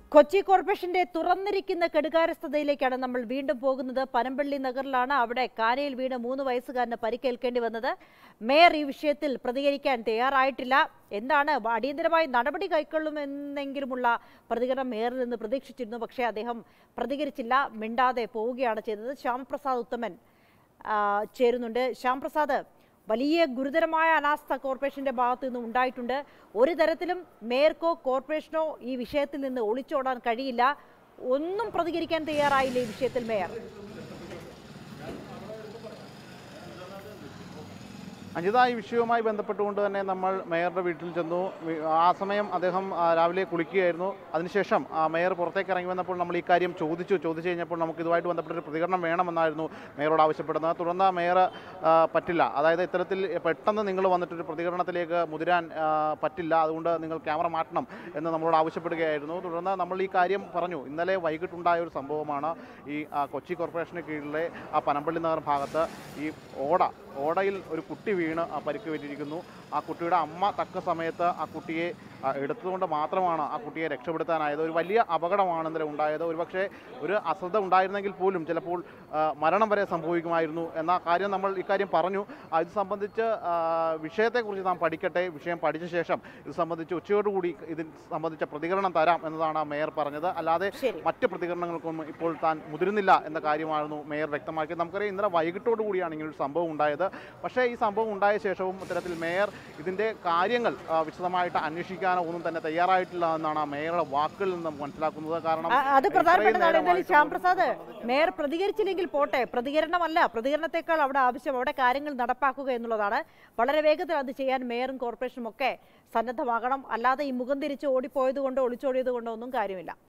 കൊച്ചി കോർപ്പറേഷന്റെ തുറന്നിരിക്കുന്ന കെടുകാര്യസ്ഥതയിലേക്കാണ് നമ്മൾ വീണ്ടും പോകുന്നത് പനമ്പള്ളി നഗറിലാണ് അവിടെ കാനയിൽ വീണ് മൂന്ന് വയസ്സുകാരന് പരിക്കേൽക്കേണ്ടി വന്നത് മേയർ ഈ വിഷയത്തിൽ പ്രതികരിക്കാൻ തയ്യാറായിട്ടില്ല എന്താണ് അടിയന്തരമായി നടപടി കൈക്കൊള്ളുമെന്നെങ്കിലുമുള്ള പ്രതികരണം മേയറിൽ നിന്ന് പ്രതീക്ഷിച്ചിരുന്നു പക്ഷേ അദ്ദേഹം പ്രതികരിച്ചില്ല മിണ്ടാതെ പോവുകയാണ് ചെയ്തത് ശ്യാമപ്രസാദ് ഉത്തമൻ ആ, ചേരുന്നുണ്ട് ശ്യാംപ്രസാദ് വലിയ ഗുരുതരമായ അനാസ്ഥ കോർപ്പറേഷന്റെ ഭാഗത്തു നിന്നും ഉണ്ടായിട്ടുണ്ട് ഒരു തരത്തിലും മേയർക്കോ കോർപ്പറേഷനോ ഈ വിഷയത്തിൽ നിന്ന് ഒളിച്ചോടാൻ കഴിയില്ല ഒന്നും പ്രതികരിക്കാൻ തയ്യാറായില്ല ഈ വിഷയത്തിൽ മേയർ അജിത ഈ വിഷയവുമായി ബന്ധപ്പെട്ടുകൊണ്ട് തന്നെ നമ്മൾ മേയറുടെ വീട്ടിൽ ചെന്നു വി- ആ സമയം അദ്ദേഹം ആ, രാവിലെ കുളിക്കുകയായിരുന്നു അതിനുശേഷം ആ, മേയർ പുറത്തേക്ക് ഇറങ്ങി വന്നപ്പോൾ നമ്മൾ ഈ കാര്യം ചോദിച്ചു ചോദിച്ചു കഴിഞ്ഞപ്പോൾ നമുക്ക് ഇതുമായിട്ട് ബന്ധപ്പെട്ടൊരു പ്രതികരണം വേണമെന്നായിരുന്നു മേയറോട് ആവശ്യപ്പെടുന്നത് തുടർന്ന് മേയർ ആ, പറ്റില്ല അതായത് ഇത്തരത്തിൽ പെട്ടെന്ന് നിങ്ങൾ വന്നിട്ടൊരു പ്രതികരണത്തിലേക്ക് മുതിരാൻ ആ, പറ്റില്ല അതുകൊണ്ട് നിങ്ങൾ ക്യാമറ മാറ്റണം എന്ന് നമ്മളോട് ആവശ്യപ്പെടുകയായിരുന്നു തുടർന്ന് നമ്മൾ ഈ കാര്യം പറഞ്ഞു ഇന്നലെ വൈകിട്ടുണ്ടായ ഒരു സംഭവമാണ് ഈ ആ, കൊച്ചി കോർപ്പറേഷന് കീഴിലെ ആ പനമ്പള്ളി നഗർ ഭാഗത്ത് ഈ ഓട ഓടയിൽ ഒരു കുട്ടി വീണ് ആ പരിക്ക് പറ്റിയിരിക്കുന്നു ആ കുട്ടിയുടെ അമ്മ തക്ക സമയത്ത് ആ കുട്ടിയെ ആ, എടുത്തതുകൊണ്ട് മാത്രമാണ് ആ കുട്ടിയെ രക്ഷപ്പെടുത്താനായത് ഒരു വലിയ അപകടമാണ് ഇന്നലെ ഉണ്ടായത് ഒരുപക്ഷെ ഒരു അശ്രദ്ധ ഉണ്ടായിരുന്നെങ്കിൽ പോലും ചിലപ്പോൾ ആ, മരണം വരെ സംഭവിക്കുമായിരുന്നു എന്ന കാര്യം നമ്മൾ ഇക്കാര്യം പറഞ്ഞു ആ, ഇത് സംബന്ധിച്ച് ആ, വിഷയത്തെക്കുറിച്ച് നാം പഠിക്കട്ടെ വിഷയം പഠിച്ച ശേഷം ഇത് സംബന്ധിച്ച് ഉച്ചയോടുകൂടി ഇതിൽ സംബന്ധിച്ച പ്രതികരണം തരാം എന്നതാണ് മേയർ പറഞ്ഞത് അല്ലാതെ ശരി മറ്റ് പ്രതികരണങ്ങൾക്കൊന്നും ഇപ്പോൾ താൻ മുതിരുന്നില്ല എന്ന കാര്യമായിരുന്നു മേയർ വ്യക്തമാക്കിയത് നമുക്കറിയാം ഇന്നലെ വൈകിട്ടോടു കൂടിയാണ് ഇങ്ങനെ ഒരു സംഭവം ഉണ്ടായത് പക്ഷേ ഈ സംഭവം ഉണ്ടായ ശേഷവും ഇത്തരത്തിൽ മേയർ ഇതിൻ്റെ കാര്യങ്ങൾ ആ, വിശദമായിട്ട് അന്വേഷിക്കാനോ ഒന്നും തന്നെ തയ്യാറായിട്ടില്ല എന്നാണ് ആ മേയറുടെ വാക്കുകളിൽ നിന്ന് നമുക്ക് മനസ്സിലാക്കുന്നത് കാരണം ആ, അത് പ്രധാനപ്പെട്ടതാണ് ഇത്രയും എന്തായാലും നേരമായിട്ട് ശ്യാംപ്രസാദ് മേയർ പ്രതികരിച്ചില്ലെങ്കിൽ പോട്ടെ പ്രതികരണമല്ല പ്രതികരണത്തെക്കാൾ അവിടെ ആവശ്യം അവിടെ കാര്യങ്ങൾ നടപ്പാക്കുക എന്നുള്ളതാണ് വളരെ വേഗത്തിൽ അത് ചെയ്യാൻ മേയറും കോർപ്പറേഷനും ഒക്കെ സന്നദ്ധമാകണം അല്ലാതെ ഈ മുഖം തിരിച്ച് ഓടിപ്പോയത് കൊണ്ടോ ഒളിച്ചോടിയത് കൊണ്ടോ ഒന്നും കാര്യമില്ല